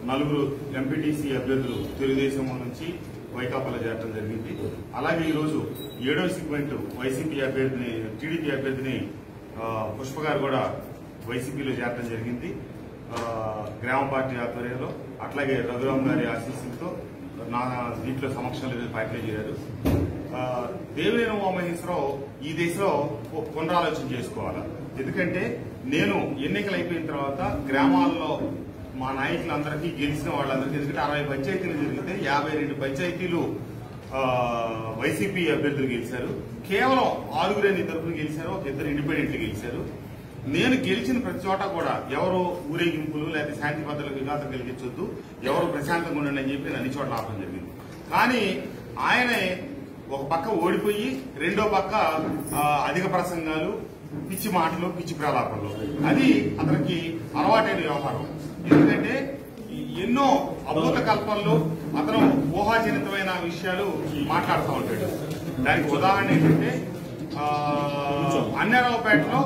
నలుగురు ఎంపీటీసీ అభ్యర్థులు తెలుగుదేశం నుంచి వైకాపాలో చేరడం జరిగింది అలాగే ఈరోజు ఏడో సెగ్మెంట్ వైసీపీ అభ్యర్థిని టీడీపీ అభ్యర్థిని ఆ, పుష్ప గారు కూడా వైసీపీలో చేరడం జరిగింది ఆ, గ్రామ పార్టీ ఆధ్వర్యంలో అట్లాగే రఘురామ్ గారి ఆశీస్సులతో నా దీంట్లో సమక్షంలో ఈరోజు పార్టీలో చేరారు ఆ, దేవినేని ఉమామహేశ్వరరావు ఈ దిశలో ఓ పునరాలోచన చేసుకోవాలి ఎందుకంటే నేను ఎన్నికలు అయిపోయిన తర్వాత గ్రామాల్లో మా నాయకులందరికీ గెలిచిన వాళ్ళందరికీ ఎందుకంటే అరవై పంచాయతీలు జరిగితే యాభై రెండు పంచాయతీలు ఆ, వైసీపీ అభ్యర్థులు గెలిచారు కేవలం ఆరుగురే తరఫున గెలిచారు ఒక ఇద్దరు ఇండిపెండెంట్లు గెలిచారు నేను గెలిచిన ప్రతి చోట కూడా ఎవరు ఊరేగింపులు లేదా శాంతి భద్రతలకు విఘాతం కలిగించొద్దు ఎవరు ప్రశాంతంగా ఉండండి అని చెప్పి నేను అన్ని చోట్ల ఆపడం జరిగింది కానీ ఆయనే ఒక పక్క ఓడిపోయి రెండో పక్క ఆ, అధిక ప్రసంగాలు పిచ్చి మాటలు పిచ్చి ప్రలాపనలు అది అతనికి అలవాటైన వ్యవహారం ఎందుకంటే ఈ ఎన్నో అద్భుత కల్పనలు అతను ఊహాజనితమైన విషయాలు మాట్లాడుతూ ఉంటాడు దానికి ఉదాహరణ ఏంటంటే ఆ, అన్నారావుపేటలో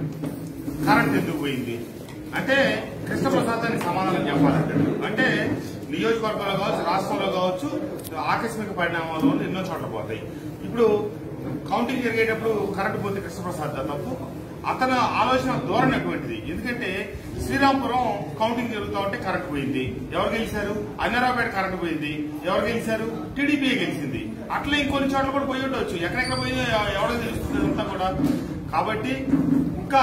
కరెంట్ ఎందుకు పోయింది అంటే కృష్ణప్రసాద్ దానికి సమాధానం చెప్పాలంటాడు అంటే నియోజకవర్గంలో కావచ్చు రాష్ట్రంలో కావచ్చు ఆకస్మిక పరిణామాలు ఎన్నో చోట్ల పోతాయి ఇప్పుడు కౌంటింగ్ జరిగేటప్పుడు కరెంట్ పోతే కృష్ణప్రసాద్ దా తప్పు అతని ఆలోచన ధోరణి అటువంటిది ఎందుకంటే శ్రీరాంపురం కౌంటింగ్ జరుగుతూ ఉంటే కరెంట్ పోయింది ఎవరు గెలిచారు అన్నారావుపేట కరెంట్ పోయింది ఎవరు గెలిచారు టీడీపీ గెలిచింది అట్లా ఇంకొన్ని చోట్ల కూడా పోయి ఉండొచ్చు ఎక్కడెక్కడ పోయిందో ఎవరో తెలుస్తుంది అంతా కూడా కాబట్టి ఇంకా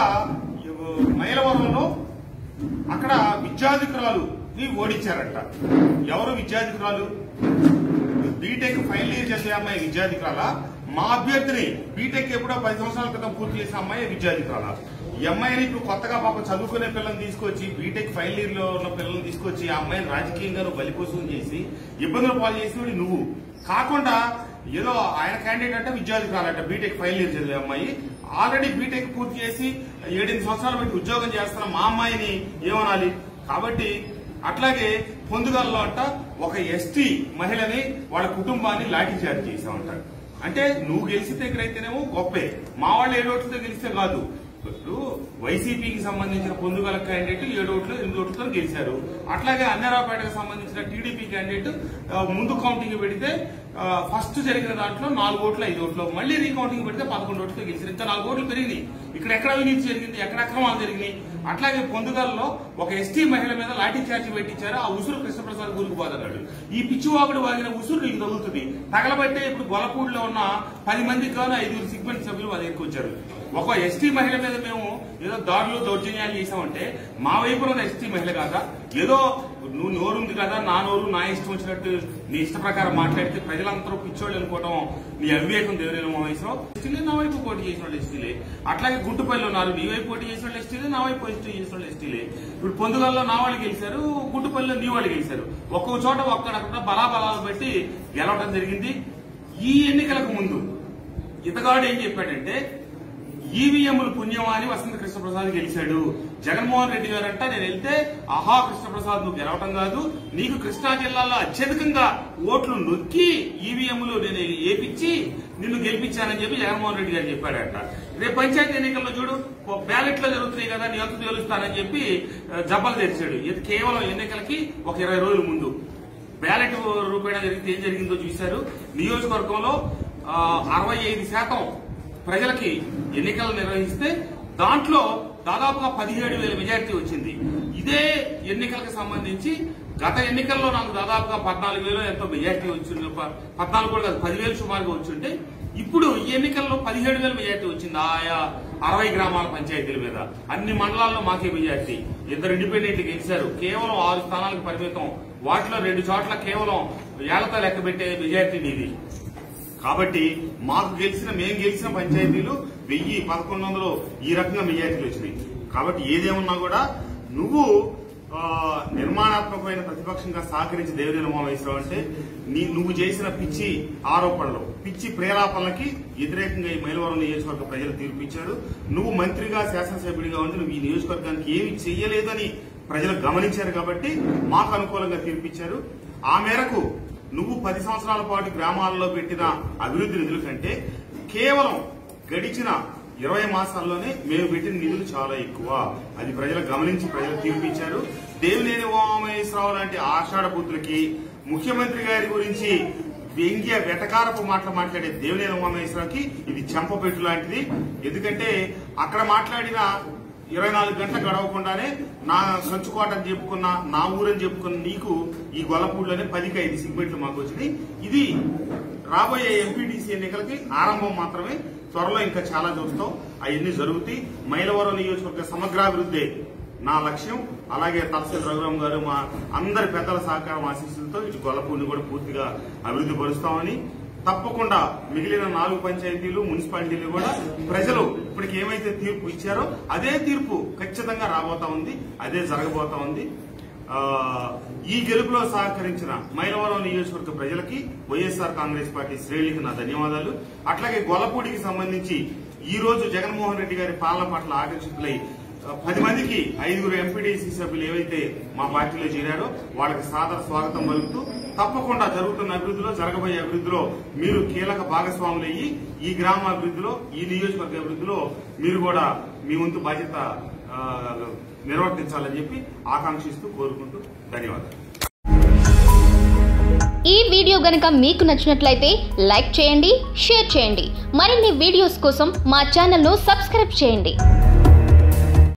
మైలవరంలో అక్కడ విద్యాధికురాలు ఓడించారంట ఎవరు విద్యాధికురాలు బీటెక్ ఫైనల్ ఇయర్ చేసే అమ్మాయి విద్యాధికురాల మా అభ్యర్థిని బీటెక్ ఎప్పుడో పది సంవత్సరాల క్రితం పూర్తి చేసిన అమ్మాయి విద్యాధికురాల ఈ అమ్మాయిని ఇప్పుడు కొత్తగా పాప చదువుకునే పిల్లల్ని తీసుకొచ్చి బీటెక్ ఫైనల్ ఇయర్ లో ఉన్న పిల్లల్ని తీసుకొచ్చి ఆ అమ్మాయిని రాజకీయంగా నువ్వు బలిపోసం చేసి ఇబ్బందులు పాలు చేసినోడి నువ్వు కాకుండా ఏదో ఆయన క్యాండిడేట్ అంటే విద్యాధికారులంట బీటెక్ ఫైనల్ ఇయర్ చదివే అమ్మాయి ఆల్రెడీ బీటెక్ పూర్తి చేసి ఏడెనిమిది సంవత్సరాలు పెట్టి ఉద్యోగం చేస్తున్న మా అమ్మాయిని ఏమనాలి కాబట్టి అట్లాగే పొందుగల్లో అంట ఒక ఎస్టీ మహిళని వాళ్ళ కుటుంబాన్ని లాఠీ చార్జ్ చేశామంట అంటే నువ్వు గెలిచితే ఇక్కడైతేనేమో గొప్పే మా వాళ్ళు ఏడు ఓట్లతో గెలిస్తే కాదు ఇప్పుడు వైసీపీకి సంబంధించిన పొందుగల క్యాండిడేట్ ఏడు ఓట్లు ఎనిమిది ఓట్లతో గెలిచారు అట్లాగే అన్నారావుపేటకు సంబంధించిన టీడీపీ క్యాండిడేట్ ఆ, ముందు కౌంటింగ్ పెడితే ఆ, ఫస్ట్ జరిగిన దాంట్లో నాలుగు ఓట్లు ఐదు ఓట్లు మళ్ళీ రీకౌంటింగ్ పెడితే పదకొండు ఓట్లతో గెలిచారు ఇంకా నాలుగు ఓట్లు పెరిగినాయి ఇక్కడ ఎక్కడ అవినీతి జరిగింది ఎక్కడ అక్రమాలు జరిగినాయి అట్లాగే పొందుగల్లో ఒక ఎస్టీ మహిళ మీద లాఠీ చార్జ్ పెట్టించారు ఆ ఉసురు కృష్ణప్రసాద్ గురికి పోతున్నాడు ఈ పిచ్చివాగుడు వాగిన ఉసురు నీకు తగులుతుంది తగలబట్టే ఇప్పుడు గొలపూడిలో ఉన్న పది మందికి గాను ఐదుగురు సిగ్మెంట్ సభ్యులు వాళ్ళ దగ్గరికి వచ్చారు ఒక ఎస్టీ మహిళ మీద మేము ఏదో దాడులు దౌర్జన్యాలు చేసామంటే మా వైపున ఉన్న ఎస్టీ మహిళ కాదా ఏదో నువ్వు నోరుంది కదా నా నోరు నా ఇష్టం వచ్చినట్టు నీ ఇష్ట ప్రకారం మాట్లాడితే ప్రజలందరూ పిచ్చోళ్ళు అనుకోవడం నీ అవివేకం దేవుని వయసులో ఎస్టీలే నా వైపు పోటీ చేసిన వాళ్ళు ఎస్టీలే అట్లాగే గుంటుపల్లి ఉన్నారు నీ వైపు పోటీ చేసిన వాళ్ళు ఎస్టీలే నా వైపు పోటీ చేసిన వాళ్ళు ఎస్టీలే ఇప్పుడు పొందుగల్లో నా వాళ్ళు గెలిచారు గుంటుపల్లిలో నీ వాళ్ళు గెలిచారు ఒక్కొక్క చోట ఒక్కడక్కడ బలాబలాలు బట్టి గెలవడం జరిగింది ఈ ఎన్నికలకు ముందు ఇతగాడు ఏం చెప్పాడంటే ఈవీఎంలు పుణ్యమా అని వసంత కృష్ణప్రసాద్ గెలిచాడు జగన్మోహన్ రెడ్డి గారంట నేను వెళ్తే ఆహా కృష్ణప్రసాద్ నువ్వు గెలవటం కాదు నీకు కృష్ణా జిల్లాలో అత్యధికంగా ఓట్లు నొక్కి ఈవీఎంలు నేను ఏపిచ్చి నిన్ను గెలిపించానని చెప్పి జగన్మోహన్ రెడ్డి గారు చెప్పాడంట రేపు పంచాయతీ ఎన్నికల్లో చూడు బ్యాలెట్ లో జరుగుతున్నాయి కదా నీ అంత తేలుస్తానని చెప్పి ఆ, జబ్బలు తెరిచాడు ఇది కేవలం ఎన్నికలకి ఒక ఇరవై రోజుల ముందు బ్యాలెట్ రూపేణా జరిగితే ఏం జరిగిందో చూశారు నియోజకవర్గంలో ఆ, అరవై ఐదు శాతం ప్రజలకి ఎన్నికలు నిర్వహిస్తే దాంట్లో దాదాపుగా పదిహేడు వేల మెజారిటీ వచ్చింది ఇదే ఎన్నికలకు సంబంధించి గత ఎన్నికల్లో నాకు దాదాపుగా పద్నాలుగు వేలు ఎంతో మెజారిటీ వచ్చింది ప- పద్నాలుగు కూడా కాదు పదివేలు సుమారుగా వచ్చింటే ఇప్పుడు ఈ ఎన్నికల్లో పదిహేడు వేల మెజారిటీ వచ్చింది ఆయా అరవై గ్రామాల పంచాయతీల మీద అన్ని మండలాల్లో మాకే మెజారిటీ ఇద్దరు ఇండిపెండెంట్ గెలిచారు కేవలం ఆరు స్థానాలకు పరిమితం వాటిలో రెండు చోట్ల కేవలం ఏళ్లతో లెక్క పెట్టే మెజారిటీ నీది కాబట్టి మాకు గెలిచిన మేము గెలిచిన పంచాయతీలు వెయ్యి పదకొండు వందలు ఈ రకంగా మెజారిటీలు వచ్చినాయి కాబట్టి ఏదేమన్నా కూడా నువ్వు ఆ, నిర్మాణాత్మకమైన ప్రతిపక్షంగా సహకరించి దేవినేని ఉమామహేశ్వరరావు అంటే నీ నువ్వు చేసిన పిచ్చి ఆరోపణలు పిచ్చి ప్రేరాపణలకి వ్యతిరేకంగా ఈ మైలవరం నియోజకవర్గ ప్రజలు తీర్పిచ్చారు నువ్వు మంత్రిగా శాసనసభ్యుడిగా ఉండి నువ్వు ఈ నియోజకవర్గానికి ఏమి చెయ్యలేదని ప్రజలు గమనించారు కాబట్టి మాకు అనుకూలంగా తీర్పిచ్చారు ఆ మేరకు నువ్వు పది సంవత్సరాల పాటు గ్రామాల్లో పెట్టిన అభివృద్ధి నిధుల కంటే కేవలం గడిచిన ఇరవై మాసాల్లోనే మేము పెట్టిన నిధులు చాలా ఎక్కువ అది ప్రజలు గమనించి ప్రజలు తీర్పిచ్చారు దేవినేని ఉమామహేశ్వరరావు లాంటి ఆషాఢ పుత్రులకి ముఖ్యమంత్రి గారి గురించి వ్యంగ్య వెటకారపు మాటలు మాట్లాడే దేవినేని ఉమామహేశ్వరరావుకి ఇది చెంపపెట్టు లాంటిది ఎందుకంటే అక్కడ మాట్లాడిన ఇరవై నాలుగు గంటలు గడవకుండానే నా కంచుకోట అని చెప్పుకున్న నా ఊరని చెప్పుకున్న నీకు ఈ గొల్లపూడిలోనే పదికి ఐదు సిగ్మెంట్లు మాకు వచ్చినాయి ఇది రాబోయే ఎంపీటీసీ ఎన్నికలకి ఆరంభం మాత్రమే త్వరలో ఇంకా చాలా చూస్తాం అవన్నీ జరుగుతాయి మైలవరం నియోజకవర్గ సమగ్రాభివృద్ధి నా లక్ష్యం అలాగే తలసిల్ రఘురామ్ గారు మా అందరి పెద్దల సహకారం ఆశీస్సులతో ఇటు గొల్లపూడిని కూడా పూర్తిగా అభివృద్ధి పరుస్తామని తప్పకుండా మిగిలిన నాలుగు పంచాయతీలు మున్సిపాలిటీలు కూడా ప్రజలు ఇప్పటికి ఏమైతే తీర్పు ఇచ్చారో అదే తీర్పు ఖచ్చితంగా రాబోతా ఉంది అదే జరగబోతా ఉంది ఆ, ఈ గెలుపులో సహకరించిన మైలవరం నియోజకవర్గ ప్రజలకి వైఎస్ఆర్ కాంగ్రెస్ పార్టీ శ్రేణులకి నా ధన్యవాదాలు అట్లాగే గొల్లపూడికి సంబంధించి ఈ రోజు జగన్మోహన్ రెడ్డి గారి పాలన పట్ల ఆకర్షితులై ఆ, పది మందికి ఐదుగురు ఎంపీటీసీ సభ్యులు ఏవైతే మా పార్టీలో చేరారో వాళ్ళకి సాదర స్వాగతం పలుకుతూ తప్పకుండా జరుగుతున్న అభివృద్ధిలో జరగబోయే అభివృద్ధిలో మీరు కీలక భాగస్వాములు అయ్యి ఈ గ్రామ అభివృద్ధిలో ఈ నియోజకవర్గ అభివృద్ధిలో మీరు కూడా మీ వంతు బాధ్యత ఆ, నిర్వర్తించాలని చెప్పి ఆకాంక్షిస్తూ కోరుకుంటూ ధన్యవాదాలు ఈ వీడియో గనుక మీకు నచ్చినట్లయితే లైక్ చేయండి షేర్ చేయండి మరిన్ని వీడియోస్ కోసం మా ఛానల్ను సబ్స్క్రైబ్ చేయండి